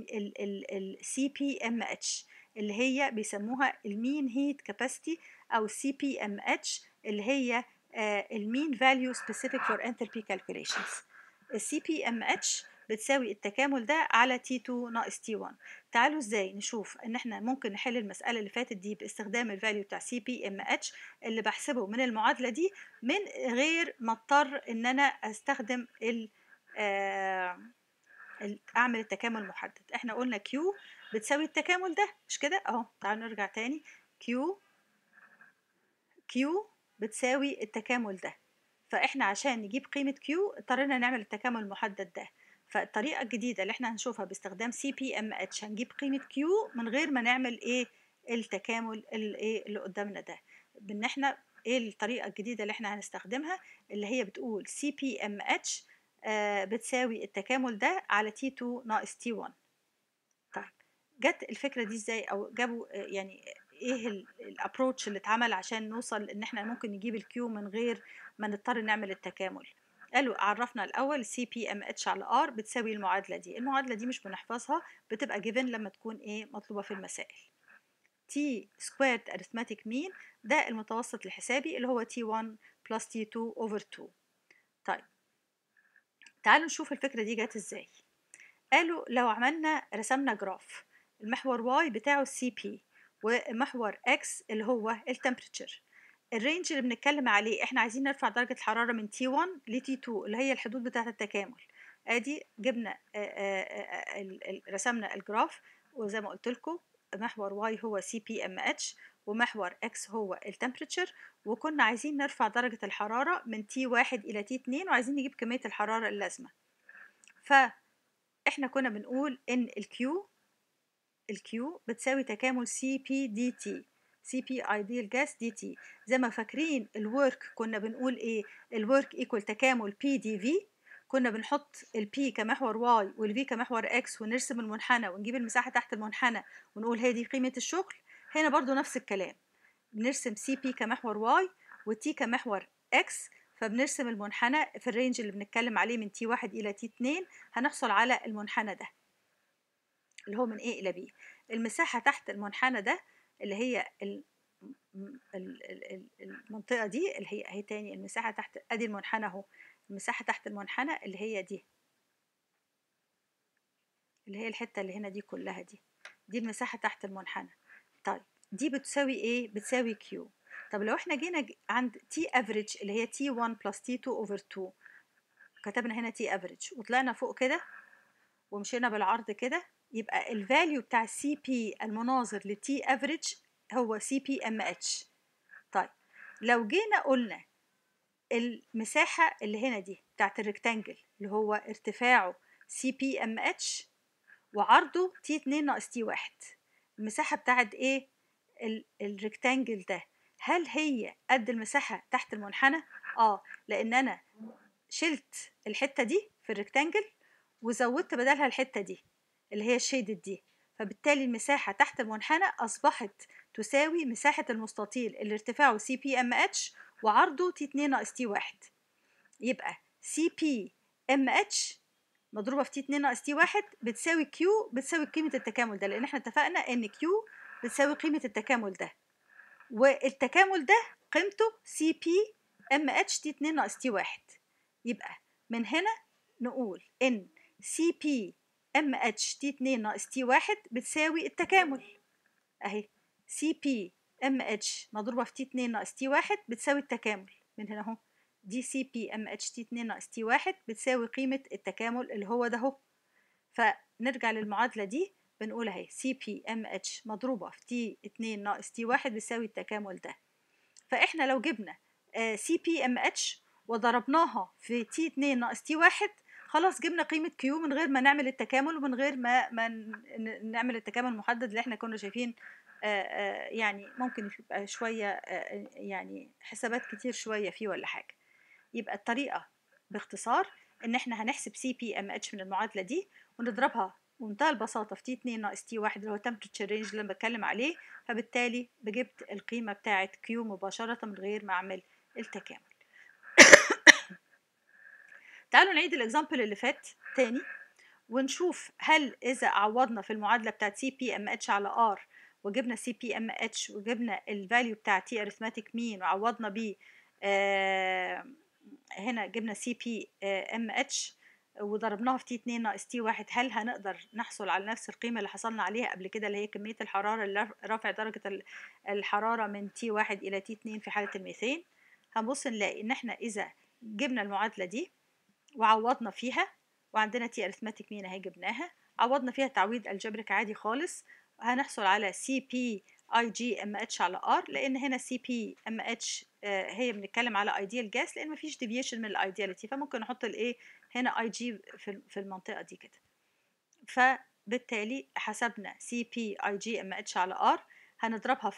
Speaker 1: ال CPMH اللي هي بيسموها المين هيت كاباسيتي او CPMH اللي هي المين فاليو سبيسيفيك فور انتربي كالكوليشنز ال CPMH بتساوي التكامل ده على T2 ناقص T1 تعالوا ازاي نشوف ان احنا ممكن نحل المسألة اللي فاتت دي باستخدام الفاليو بتاع CPMH اللي بحسبه من المعادلة دي من غير ما اضطر ان انا استخدم ال آه اعمل التكامل محدد احنا قلنا كيو بتساوي التكامل ده مش كده اهو تعالوا نرجع تاني كيو كيو بتساوي التكامل ده فاحنا عشان نجيب قيمة كيو اضطرينا نعمل التكامل المحدد ده فالطريقة الجديدة اللي احنا هنشوفها باستخدام سي بي ام اتش هنجيب قيمة كيو من غير ما نعمل ايه التكامل الايه اللي قدامنا ده بان احنا ايه الطريقة الجديدة اللي احنا هنستخدمها اللي هي بتقول سي بي ام اتش آه بتساوي التكامل ده على T2 ناقص T1 طيب جت الفكرة دي ازاي او جابوا آه يعني ايه الابروتش اللي اتعمل عشان نوصل ان احنا ممكن نجيب الكيو من غير ما نضطر نعمل التكامل قالوا عرفنا الاول سي بي ام اتش على ار بتساوي المعادله دي المعادله دي مش بنحفظها بتبقى جيفن لما تكون ايه مطلوبه في المسائل تي سكويرد اريثماتيك مين ده المتوسط الحسابي اللي هو تي 1 بلس تي 2 اوفر 2 طيب تعالوا نشوف الفكره دي جت ازاي قالوا لو عملنا رسمنا جراف المحور واي بتاعه السي بي ومحور اكس اللي هو التمبريتشر الرينج اللي بنتكلم عليه احنا عايزين نرفع درجة الحرارة من تي 1 ل تي 2 اللي هي الحدود بتاعة التكامل ادي جبنا آآ آآ رسمنا الجراف وزي ما قلت لكم محور واي هو سي بي ام اتش ومحور اكس هو التمبريتشر وكنا عايزين نرفع درجة الحرارة من تي 1 إلى تي 2 وعايزين نجيب كمية الحرارة اللازمة فاحنا كنا بنقول ان الكيو الكيو بتساوي تكامل سي بي دي تي سي بي ايديال جاس دي تي زي ما فاكرين الورك كنا بنقول ايه الورك ايكوال تكامل بي دي في كنا بنحط البي كمحور واي والفي كمحور اكس ونرسم المنحنى ونجيب المساحه تحت المنحنى ونقول هي دي قيمه الشغل هنا برضو نفس الكلام بنرسم سي بي كمحور واي وتي كمحور اكس فبنرسم المنحنى في الرينج اللي بنتكلم عليه من تي واحد الى تي اتنين هنحصل على المنحنى ده اللي هو من A إلى B المساحة تحت المنحنى ده اللي هي المنطقة دي اللي هي اهي تاني المساحة تحت ادي المنحنى اهو المساحة تحت المنحنى اللي هي دي اللي هي الحتة اللي هنا دي كلها دي دي المساحة تحت المنحنى طيب دي بتساوي ايه بتساوي كيو طب لو احنا جينا عند تي افريج اللي هي تي 1 بلس تي 2 اوفر 2 كتبنا هنا تي افريج وطلعنا فوق كده ومشينا بالعرض كده يبقى الفاليو بتاع السي بي المناظر لتي افريج هو سي بي ام اتش طيب لو جينا قلنا المساحة اللي هنا دي بتاعت الريكتانجل اللي هو ارتفاعه سي بي ام اتش وعرضه تي 2 ناقص تي 1 المساحة بتاعت ايه الريكتانجل ده هل هي قد المساحة تحت المنحنى؟ اه لان انا شلت الحتة دي في الريكتانجل وزودت بدلها الحتة دي اللي هي الشيدد دي فبالتالي المساحة تحت المنحنى أصبحت تساوي مساحة المستطيل اللي ارتفاعه سي بي ام اتش وعرضه تي 2 ناقص تي 1 يبقى سي بي ام اتش مضروبة في تي 2 ناقص تي 1 بتساوي كيو بتساوي قيمة التكامل ده لأن احنا اتفقنا إن كيو بتساوي قيمة التكامل ده والتكامل ده قيمته سي بي ام اتش تي 2 ناقص تي 1 يبقى من هنا نقول إن سي بي ام اتش تي 2 ناقص تي 1 بتساوي التكامل اهي سي بي ام اتش مضروبه في تي 2 ناقص تي 1 بتساوي التكامل من هنا اهو دي سي بي ام اتش تي 2 ناقص تي 1 بتساوي قيمه التكامل اللي هو ده اهو فنرجع للمعادله دي بنقول اهي سي بي ام اتش مضروبه في تي 2 ناقص تي 1 بتساوي التكامل ده فاحنا لو جبنا سي بي ام اتش وضربناها في تي 2 ناقص تي 1 خلاص جبنا قيمة كيو من غير ما نعمل التكامل ومن غير ما, ما نعمل التكامل المحدد اللي احنا كنا شايفين يعني ممكن يبقى شوية يعني حسابات كتير شوية فيه ولا حاجة يبقى الطريقة باختصار ان احنا هنحسب سي بي ام اتش من المعادلة دي ونضربها بمنتهى البساطة في تي 2 ناقص تي 1 اللي هو temperature range اللي انا بتكلم عليه فبالتالي بجبت القيمة بتاعة كيو مباشرة من غير ما اعمل التكامل تعالوا نعيد الاكزامبل اللي فات تاني ونشوف هل اذا عوضنا في المعادله بتاعت سي بي ام اتش على ار وجبنا سي بي ام اتش وجبنا الفاليو بتاع تي اريثماتيك مين وعوضنا بيه آه هنا جبنا سي بي ام اتش وضربناها في تي 2 ناقص تي 1 هل هنقدر نحصل على نفس القيمه اللي حصلنا عليها قبل كده اللي هي كميه الحراره اللي رافع درجه الحراره من تي 1 الى تي 2 في حاله الميثين هنبص نلاقي ان احنا اذا جبنا المعادله دي وعوضنا فيها وعندنا تي اريثماتيك مين اهي جبناها عوضنا فيها تعويض الجبريك عادي خالص هنحصل على سي بي اي جي ام اتش على ار لان هنا سي بي ام اتش هي بنتكلم على ايديال جاس لان مفيش ديفيشن من الايدياليتي فممكن نحط الايه هنا اي جي في المنطقه دي كده فبالتالي حسبنا سي بي اي جي ام اتش على ار هنضربها في ار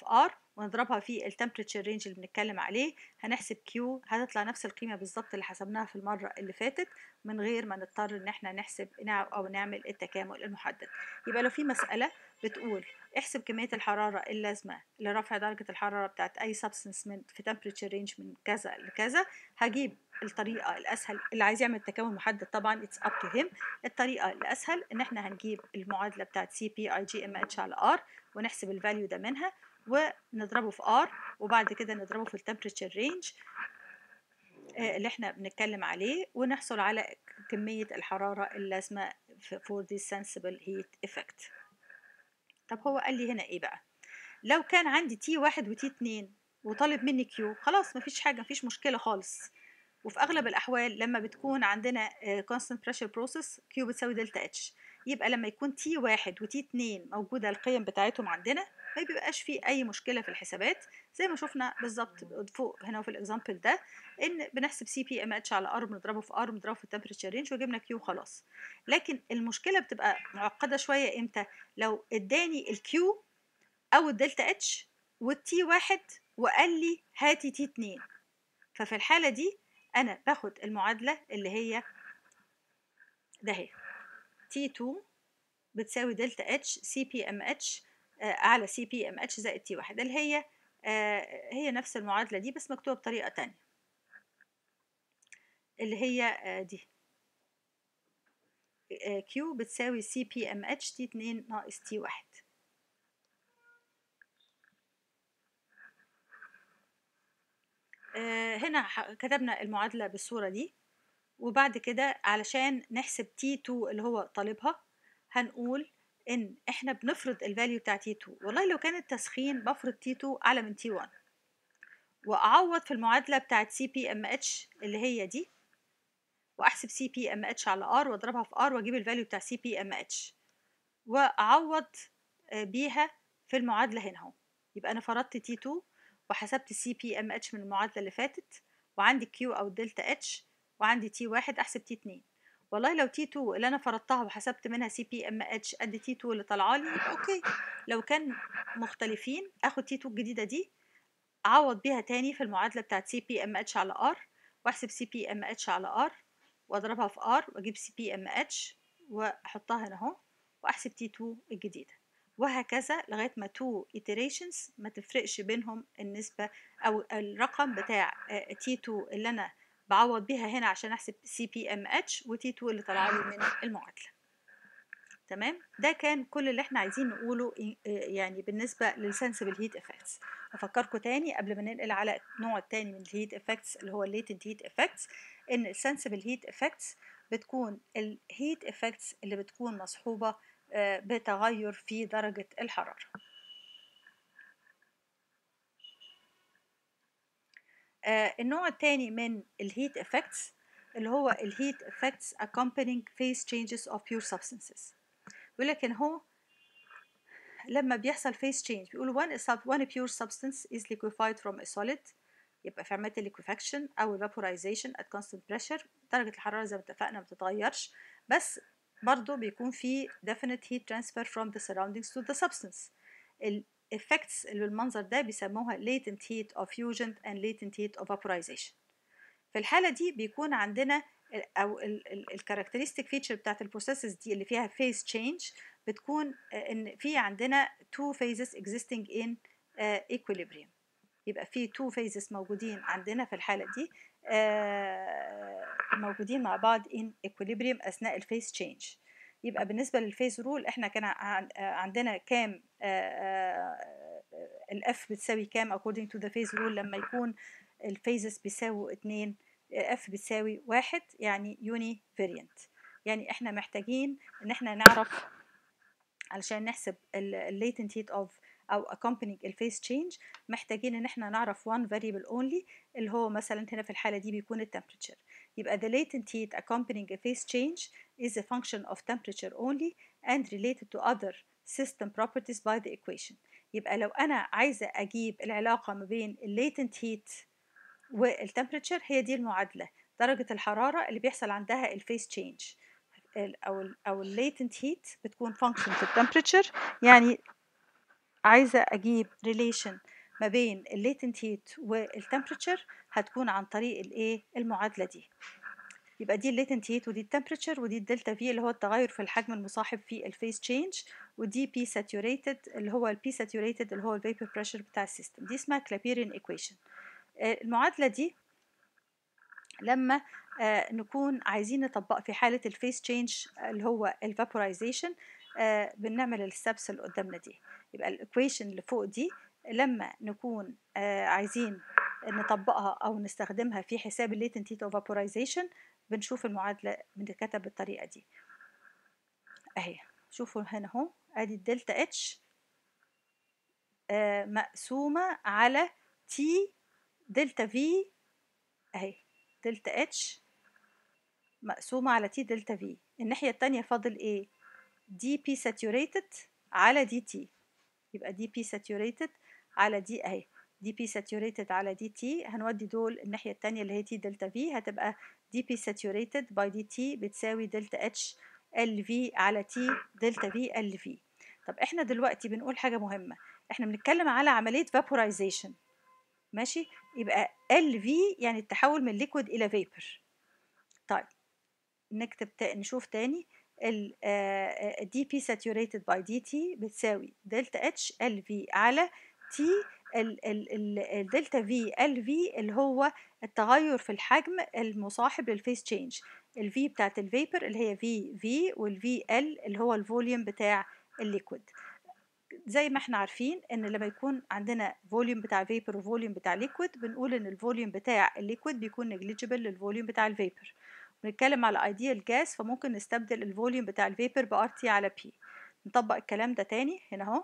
Speaker 1: ونضربها في التمبريتشر رينج اللي بنتكلم عليه هنحسب كيو هتطلع نفس القيمه بالظبط اللي حسبناها في المره اللي فاتت من غير ما نضطر ان احنا نحسب او نعمل التكامل المحدد يبقى لو في مساله بتقول احسب كميه الحراره اللازمه لرفع درجه الحراره بتاعت اي سبستنس من في تمبريتشر رينج من كذا لكذا هجيب الطريقه الاسهل اللي عايز يعمل تكامل محدد طبعا اتس اب تو هيم الطريقه الاسهل ان احنا هنجيب المعادله بتاعت سي بي اي جي ام اتش على ار ونحسب الفاليو ده منها ونضربه في ار وبعد كده نضربه في التمبريتشر رينج اللي احنا بنتكلم عليه ونحصل على كمية الحرارة اللازمة for this sensible heat effect طب هو قال لي هنا ايه بقى لو كان عندي تي واحد وتي اتنين وطالب مني كيو خلاص مفيش حاجة مفيش مشكلة خالص وفي أغلب الأحوال لما بتكون عندنا constant pressure process كيو بتساوي دلتا اتش يبقى لما يكون تي واحد وتي اتنين موجودة القيم بتاعتهم عندنا ما بيبقاش فيه أي مشكلة في الحسابات زي ما شفنا بالظبط فوق هنا في الإكزامبل ده إن بنحسب سي بي ام اتش على ار بنضربه في ار بنضربه في التمبريتشر رينج وجبنا كيو خلاص لكن المشكلة بتبقى معقدة شوية إمتى لو إداني الكيو أو الدلتا اتش والتي واحد وقال لي هاتي تي اتنين ففي الحالة دي أنا باخد المعادلة اللي هي ده هي تي 2 بتساوي دلتا اتش سي بي ام اتش على سي بي ام اتش زائد تي واحد اللي هي آه هي نفس المعادلة دي بس مكتوبة بطريقة تانية اللي هي آه دي آه كيو بتساوي سي بي ام اتش تي اتنين ناقص تي واحد هنا كتبنا المعادلة بالصورة دي وبعد كده علشان نحسب T2 اللي هو طالبها هنقول ان احنا بنفرض الفاليو بتاع T2 والله لو كان التسخين بفرض T2 اعلى من T1 واعوض في المعادلة بتاعت CPMH اللي هي دي واحسب CPMH على R واضربها في R واجيب الفاليو بتاع CPMH واعوض بيها في المعادلة هنا اهو يبقى انا فرضت T2 وحسبت السي بي ام اتش من المعادله اللي فاتت وعندي كيو او دلتا اتش وعندي تي واحد احسب تي اتنين والله لو تي 2 اللي انا فرضتها وحسبت منها سي بي ام اتش قد تي 2 اللي طالعه لي يبقى اوكي لو كان مختلفين اخد تي 2 الجديده دي اعوض بيها تاني في المعادله بتاعت سي بي ام اتش على ار واحسب سي بي ام اتش على ار واضربها في ار واجيب سي بي ام اتش واحطها هنا اهو واحسب تي 2 الجديده وهكذا لغايه ما 2 iterations ما تفرقش بينهم النسبه او الرقم بتاع تي 2 اللي انا بعوض بيها هنا عشان احسب سي بي ام اتش وتي 2 اللي طلع لي من المعادله تمام ده كان كل اللي احنا عايزين نقوله يعني بالنسبه للسنسبل هيت افكتس افكركم تاني قبل ما ننقل على النوع التاني من الهيت افكتس اللي هو الليتنت هيت افكتس ان السنسبل هيت افكتس بتكون الهيت افكتس اللي بتكون مصحوبه بتغير في درجة الحرارة النوع الثاني من الهيت effects اللي هو الهيت effects accompanying phase changes of pure substances بيقول لك ان هو لما بيحصل phase change بيقولوا one, one pure substance is liquefied from a solid يبقى في عملية liquefaction أو evaporization at constant pressure درجة الحرارة زي ما اتفقنا ما بتتغيرش بس برضو بيكون في definite heat transfer from the surroundings to the substance ال effects اللي بالمنظر ده بيسموها latent heat of fusion and latent heat of vaporization في الحالة دي بيكون عندنا أو الكاركترستيك فيتشر بتاعت البروسيسز دي اللي فيها phase change بتكون إن في عندنا two phases existing in uh, equilibrium يبقى في two phases موجودين عندنا في الحالة دي uh, موجودين مع بعض in equilibrium أثناء الفيز change يبقى بالنسبة للفيز رول احنا كان عندنا كام الاف بتساوي كام according to the phase rule لما يكون الفيزز بيساووا اتنين اف بتساوي واحد يعني يوني فاريانت يعني احنا محتاجين ان احنا نعرف علشان نحسب الليتنت هيت اوف او accompanying الفيز change محتاجين ان احنا نعرف one variable only اللي هو مثلا هنا في الحالة دي بيكون التمبريتشر يبقى the latent heat accompanying a phase change is a function of temperature only and related to other system properties by the equation يبقى لو أنا عايزة أجيب العلاقة ما بين ال latent heat والتمبريتشر هي دي المعادلة درجة الحرارة اللي بيحصل عندها الفيس change أو ال أو ال latent heat بتكون function في التمبريتشر يعني عايزة أجيب relation ما بين الليتنت هيت والتمبريتشر هتكون عن طريق الايه المعادله دي يبقى دي الليتنت هيت ودي التمبريتشر ودي الدلتا في اللي هو التغير في الحجم المصاحب في الفيس تشينج ودي بي ساتوريتد اللي هو البي ساتوريتد اللي هو الفيبر بريشر بتاع السيستم دي اسمها كلابيرين ايكويشن المعادله دي لما آه نكون عايزين نطبق في حاله الفيس تشينج اللي هو الفابورايزيشن آه بنعمل الستبس اللي قدامنا دي يبقى الايكويشن اللي فوق دي لما نكون آه عايزين نطبقها او نستخدمها في حساب الليتنت هيت اوف فابورايزيشن بنشوف المعادله بتتكتب بالطريقه دي اهي شوفوا هنا اهو ادي الدلتا اتش آه مقسومه على تي دلتا في اهي دلتا اتش مقسومه على تي دلتا في الناحيه التانية فاضل ايه دي بي ساتوريتد على دي تي يبقى دي بي ساتوريتد على دي اهي دي بي ساتوريتد على دي تي هنودي دول الناحيه التانية اللي هي تي دلتا في هتبقى دي بي ساتوريتد باي دي تي بتساوي دلتا اتش ال في على تي دلتا في ال في طب احنا دلوقتي بنقول حاجه مهمه احنا بنتكلم على عمليه فابورايزيشن ماشي يبقى ال في يعني التحول من ليكويد الى فيبر طيب نكتب تا... نشوف تاني ال دي بي ساتوريتد باي دي تي بتساوي دلتا اتش ال في على تي الدلتا في ال في اللي هو التغير في الحجم المصاحب للفيس تشينج الفي بتاعت الفيبر اللي هي في في والفي ال اللي هو الفوليوم بتاع الليكويد زي ما احنا عارفين ان لما يكون عندنا فوليوم بتاع فيبر وفوليوم بتاع ليكويد بنقول ان الفوليوم بتاع الليكويد بيكون نيجليجيبل للفوليوم بتاع الفيبر بنتكلم على ايديال جاز فممكن نستبدل الفوليوم بتاع الفيبر بار تي على بي نطبق الكلام ده تاني هنا اهو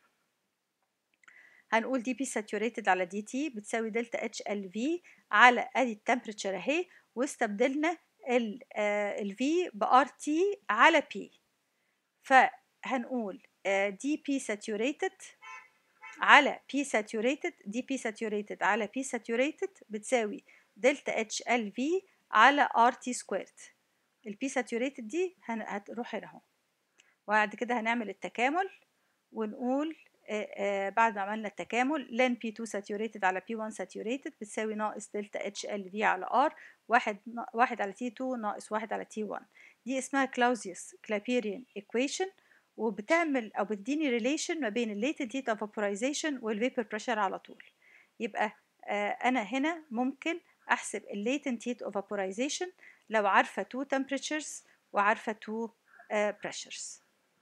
Speaker 1: هنقول دي بي ساتوريتد على دي تي بتساوي دلتا اتش ال في على ادي التمبريتشر اهي واستبدلنا الفي بار تي على بي فهنقول دي بي ساتوريتد على بي ساتوريتد دي بي ساتوريتد على بي ساتوريتد بتساوي دلتا اتش ال في على ار تي سكويرد البي ساتوريتد دي هتروح هنا اهو وبعد كده هنعمل التكامل ونقول آآ آآ بعد ما عملنا التكامل لن P2 saturated على P1 saturated بتساوي ناقص دلتا اتش ال في على R واحد واحد على T2 ناقص واحد على T1 دي اسمها كلاوزيوس كلابيريان equation وبتعمل أو بتديني ريليشن ما بين الليتنت هيت اوف vaporization والفيبر بريشر على طول يبقى أنا هنا ممكن أحسب الليتنت هيت اوف vaporization لو عارفة two temperatures وعارفة two pressures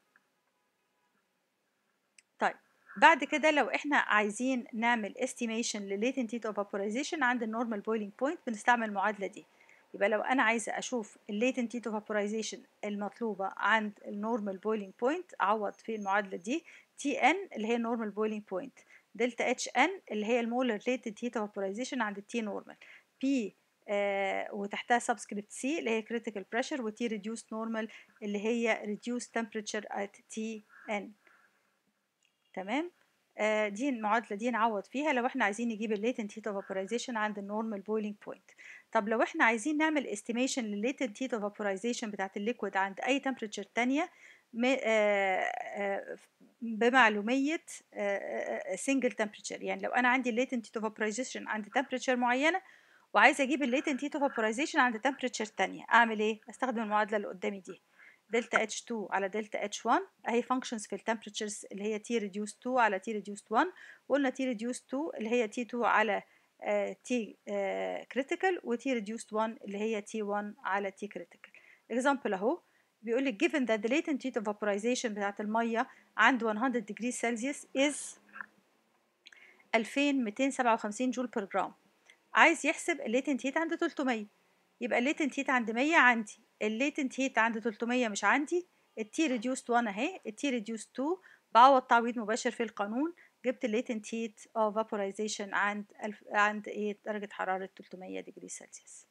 Speaker 1: طيب بعد كده لو احنا عايزين نعمل estimation للlatent heat of vaporization عند النورمال boiling point بنستعمل المعادلة دي يبقى لو انا عايزة اشوف latent heat of vaporization المطلوبة عند النورمال boiling point اعوض في المعادلة دي Tn اللي هي normal boiling point دلتا اتش ان اللي هي المولر latent heat of vaporization عند التي نورمال P آه وتحتها سبسكريبت سي اللي هي critical pressure وتي reduced normal اللي هي reduced temperature at Tn تمام آه دي المعادله دي نعوض فيها لو احنا عايزين نجيب الليتنت هيت اوف فابورايزيشن عند النورمال بويلينج بوينت طب لو احنا عايزين نعمل استيميشن للليتنت هيت اوف فابورايزيشن بتاعت الليكويد عند اي تمبريتشر تانية آه آه بمعلوميه سنجل تمبريتشر يعني لو انا عندي الليتنت هيت اوف فابورايزيشن عند تمبريتشر معينه وعايزه اجيب الليتنت هيت اوف فابورايزيشن عند تمبريتشر تانية اعمل ايه استخدم المعادله اللي قدامي دي دلتا اتش 2 على دلتا اتش 1 اهي فانكشنز في التمبريتشرز اللي هي تي ريديوس 2 على تي ريديوس 1 وقلنا تي ريديوس 2 اللي هي تي 2 على تي كريتيكال وتي ريديوس 1 اللي هي تي 1 على تي كريتيكال اكزامبل اهو بيقول لك given that the latent heat of vaporization بتاعت الميه عند 100 degree Celsius is 2257 جول بر جرام عايز يحسب الليتنت هيت عند 300 يبقى الليتنت هيت عند 100 عندي الليتنت هيت عند 300 مش عندي التي ريديوست 1 اهي التي ريديوست 2 بعوض تعويض مباشر في القانون جبت الليتنت هيت اوف فابورايزيشن عند الف... عند ايه درجه حراره 300 ديجري سلسيوس